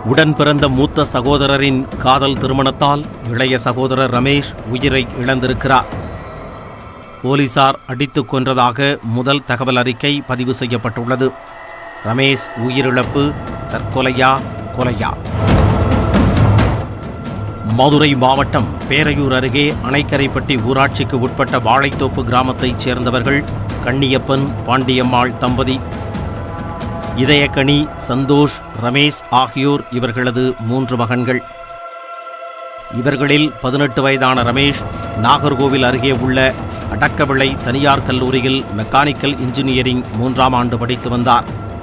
உடன் பிறந்த மூத்த சகோதரரின் காதல் திருமணத்தால் இளைய சகோதரர் ரமேஷ் உயிரை இழந்திருக்கிறார் போலீசார் அடித்துக் கொன்றதாக முதல் தகவல் அறிக்கை பதிவு செய்யப்பட்டுள்ளது ரமேஷ் உயிரிழப்பு தற்கொலையா கொலையா மதுரை மாவட்டம் பேரையூர் அருகே அணைக்கரைப்பட்டி ஊராட்சிக்கு உட்பட்ட வாழைத்தோப்பு கிராமத்தைச் சேர்ந்தவர்கள் கண்ணியப்பன் பாண்டியம்மாள் தம்பதி இதயக்கனி சந்தோஷ் ரமேஷ் ஆகியோர் இவர்களது மூன்று மகன்கள் இவர்களில் பதினெட்டு வயதான ரமேஷ் நாகர்கோவில் அருகே உள்ள அடக்கவிளை தனியார் கல்லூரியில் மெக்கானிக்கல் இன்ஜினியரிங் மூன்றாம் ஆண்டு படித்து வந்தார்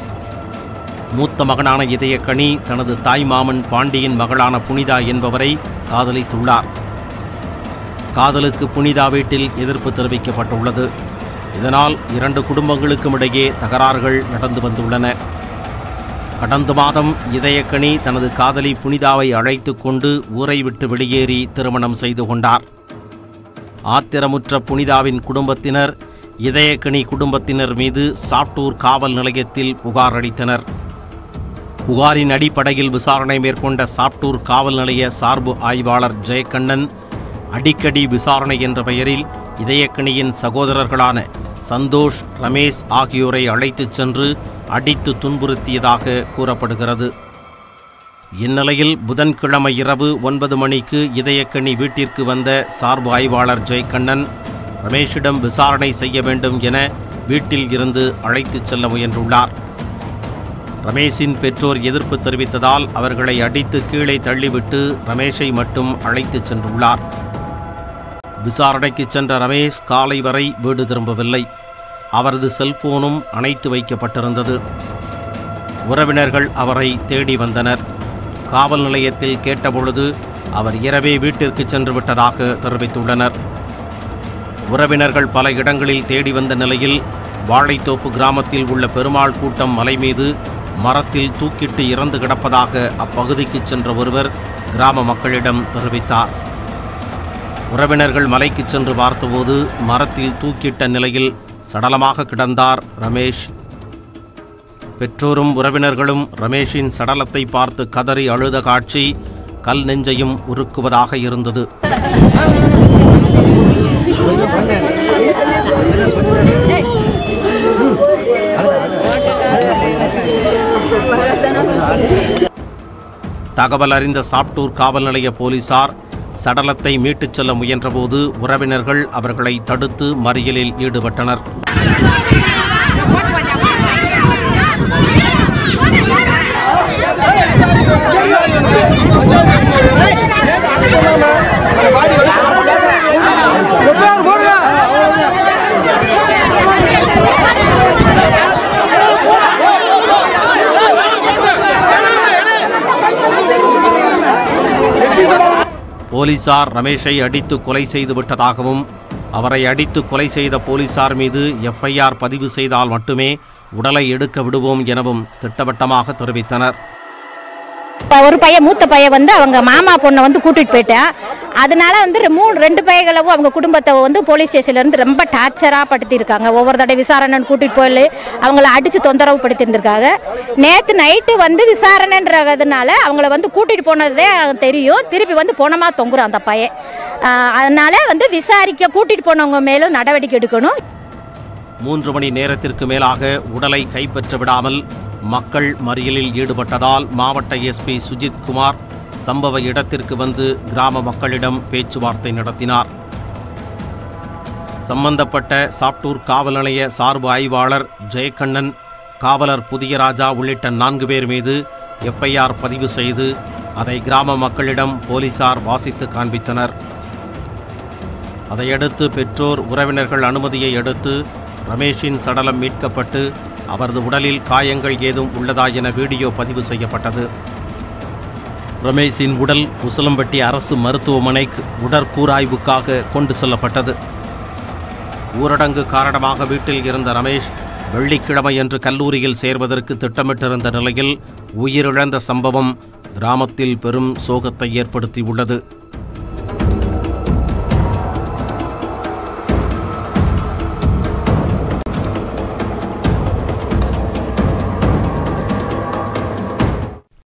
மூத்த மகனான இதயக்கனி தனது தாய் மாமன் பாண்டியின் மகளான புனிதா என்பவரை காதலித்துள்ளார் காதலுக்கு புனிதா வீட்டில் எதிர்ப்பு தெரிவிக்கப்பட்டுள்ளது இதனால் இரண்டு குடும்பங்களுக்கும் இடையே தகராறுகள் நடந்து வந்துள்ளன கடந்த மாதம் இதயக்கனி தனது காதலி புனிதாவை அழைத்து கொண்டு ஊரை விட்டு வெளியேறி திருமணம் செய்து கொண்டார் ஆத்திரமுற்ற புனிதாவின் குடும்பத்தினர் இதயக்கனி குடும்பத்தினர் மீது சாப்டூர் காவல் நிலையத்தில் புகார் அளித்தனர் புகாரின் அடிப்படையில் விசாரணை மேற்கொண்ட சாப்டூர் காவல் நிலைய சார்பு ஆய்வாளர் ஜெயக்கண்ணன் அடிக்கடி விசாரணை என்ற பெயரில் இதயக்கணியின் சகோதரர்களான சந்தோஷ் ரமேஷ் ஆகியோரை அழைத்துச் சென்று அடித்து துன்புறுத்தியதாக கூறப்படுகிறது இந்நிலையில் புதன்கிழமை இரவு ஒன்பது மணிக்கு இதயக்கணி வீட்டிற்கு வந்த சார்பு ஆய்வாளர் ஜெயக்கண்ணன் ரமேஷிடம் விசாரணை செய்ய வேண்டும் என வீட்டில் இருந்து அழைத்துச் செல்ல முயன்றுள்ளார் ரமேஷின் பெற்றோர் எதிர்ப்பு தெரிவித்ததால் அவர்களை அடித்து கீழே தள்ளிவிட்டு ரமேஷை மட்டும் அழைத்துச் சென்றுள்ளார் விசாரணைக்கு சென்ற ரமேஷ் காலை வரை வீடு திரும்பவில்லை அவரது செல்போனும் அணைத்து வைக்கப்பட்டிருந்தது உறவினர்கள் அவரை தேடி வந்தனர் காவல் நிலையத்தில் கேட்டபொழுது அவர் இரவே வீட்டிற்கு சென்று விட்டதாக தெரிவித்துள்ளனர் உறவினர்கள் பல இடங்களில் தேடி வந்த நிலையில் வாழைத்தோப்பு கிராமத்தில் உள்ள பெருமாள் கூட்டம் மலை மீது மரத்தில் தூக்கிட்டு இறந்து கிடப்பதாக அப்பகுதிக்கு சென்ற ஒருவர் கிராம மக்களிடம் தெரிவித்தார் உறவினர்கள் மலைக்கு சென்று பார்த்தபோது மரத்தில் தூக்கிட்ட நிலையில் சடலமாக கிடந்தார் ரமேஷ் பெற்றோரும் உறவினர்களும் ரமேஷின் சடலத்தை பார்த்து கதறி அழுத காட்சி கல் நெஞ்சையும் உருக்குவதாக இருந்தது தகவல் அறிந்த சாப்டூர் காவல் நிலைய போலீசார் சடலத்தை மீட்டுச் செல்ல முயன்றபோது உறவினர்கள் அவர்களை தடுத்து மறியலில் ஈடுபட்டனர் போலீசார் ரமேஷை அடித்து கொலை செய்து விட்டதாகவும் அவரை அடித்து கொலை செய்த போலீசார் மீது எஃப்ஐஆர் பதிவு செய்தால் மட்டுமே உடலை எடுக்க விடுவோம் எனவும் திட்டவட்டமாக தெரிவித்தனர் இப்போ ஒரு பையன் மூத்த பையன் வந்து அவங்க மாமா பொண்ணை வந்து கூட்டிட்டு போயிட்டேன் அதனால வந்து ரெ- மூணு ரெண்டு பையகளவும் அவங்க குடும்பத்தை வந்து போலீஸ் ஸ்டேஷன்ல இருந்து ரொம்ப டார்ச்சராக படுத்தியிருக்காங்க ஒவ்வொரு தடவை விசாரணைன்னு கூட்டிட்டு போய் அவங்கள அடிச்சு தொந்தரவு படுத்தியிருந்திருக்காங்க நேற்று நைட்டு வந்து விசாரணைன்றதுனால அவங்கள வந்து கூட்டிட்டு போனதே தெரியும் திருப்பி வந்து போனமா தொங்குறான் அந்த பையன் ஆஹ் அதனால வந்து விசாரிக்க கூட்டிட்டு போனவங்க மேலும் நடவடிக்கை எடுக்கணும் மூன்று மணி நேரத்திற்கு மேலாக உடலை கைப்பற்ற விடாமல் மக்கள் மறியலில் ஈடுபட்டதால் மாவட்ட எஸ்பி சுஜித் குமார் சம்பவ இடத்திற்கு வந்து கிராம மக்களிடம் பேச்சுவார்த்தை நடத்தினார் சம்பந்தப்பட்ட சாப்டூர் காவல் நிலைய சார்பு ஆய்வாளர் ஜெயக்கண்ணன் காவலர் புதியராஜா உள்ளிட்ட நான்கு பேர் மீது எஃப்ஐஆர் பதிவு செய்து அதை கிராம மக்களிடம் போலீசார் வாசித்து காண்பித்தனர் அதையடுத்து பெற்றோர் உறவினர்கள் அனுமதியை அடுத்து ரமேஷின் சடலம் மீட்கப்பட்டு அவரது உடலில் காயங்கள் ஏதும் உள்ளதா என வீடியோ பதிவு செய்யப்பட்டது ரமேஷின் உடல் உசிலம்பட்டி அரசு மருத்துவமனைக்கு உடற்கூராய்வுக்காக கொண்டு செல்லப்பட்டது ஊரடங்கு காரணமாக வீட்டில் இருந்த ரமேஷ் வெள்ளிக்கிழமையன்று கல்லூரியில் சேர்வதற்கு திட்டமிட்டிருந்த நிலையில் உயிரிழந்த சம்பவம் கிராமத்தில் பெரும் சோகத்தை ஏற்படுத்தியுள்ளது